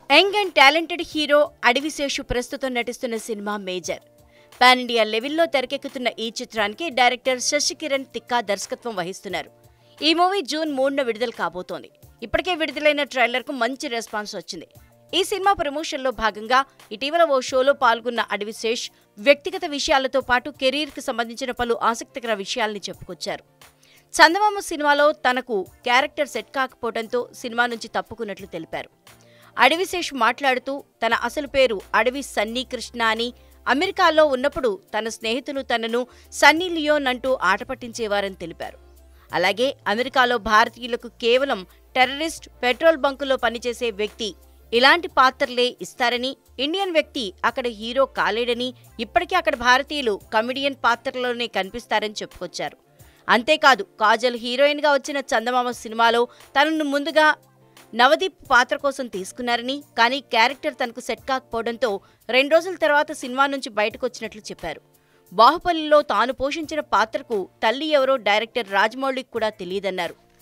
young and talented hero Adivi Sesh ప్రస్తుతం నటిస్తున్న cinema major pan India లెవెల్లో తెరకెక్కుతున్న ఈ చిత్రానికి డైరెక్టర్ శశికిరణ్ తిక్కా దర్శకత్వం వహిస్తున్నారు ఈ మూవీ జూన్ మూడున విడుదల కాబోతోంది ఇప్పటికే విడుదలైన ట్రైలర్కు మంచి రెస్పాన్స్ వచ్చింది ఈ సినిమా ప్రమోషన్లో భాగంగా ఇటీవల ఓ షోలో పాల్గొన్న అడవిశేష్ వ్యక్తిగత విషయాలతో పాటు కెరీర్కి సంబంధించిన పలు ఆసక్తికర విషయాల్ని చెప్పుకొచ్చారు చందమామ సినిమాలో తనకు క్యారెక్టర్ సెట్ కాకపోవడంతో సినిమా నుంచి తప్పుకున్నట్లు తెలిపారు అడవిశేష్ మాట్లాడుతూ తన అసలు పేరు అడవి సన్నీ కృష్ణ అని అమెరికాలో ఉన్నప్పుడు తన స్నేహితులు తనను సన్నీ లియోన్ అంటూ ఆట పట్టించేవారని తెలిపారు అలాగే అమెరికాలో భారతీయులకు కేవలం టెర్రరిస్ట్ పెట్రోల్ బంకులో పనిచేసే వ్యక్తి ఇలాంటి పాత్రలే ఇస్తారని ఇండియన్ వ్యక్తి అక్కడ హీరో కాలేడని ఇప్పటికీ అక్కడ భారతీయులు కమిడియన్ పాత్రలోనే కనిపిస్తారని చెప్పుకొచ్చారు అంతేకాదు కాజల్ హీరోయిన్గా వచ్చిన చందమామ సినిమాలో తనను ముందుగా నవదీప్ పాత్ర కోసం తీసుకున్నారని కానీ క్యారెక్టర్ తనకు సెట్ కాకపోవడంతో రెండు రోజుల తర్వాత సినిమా నుంచి బయటకు వచ్చినట్లు చెప్పారు బాహుబలిలో తాను పోషించిన పాత్రకు తల్లి ఎవరో డైరెక్టర్ రాజమౌళికి కూడా తెలియదన్నారు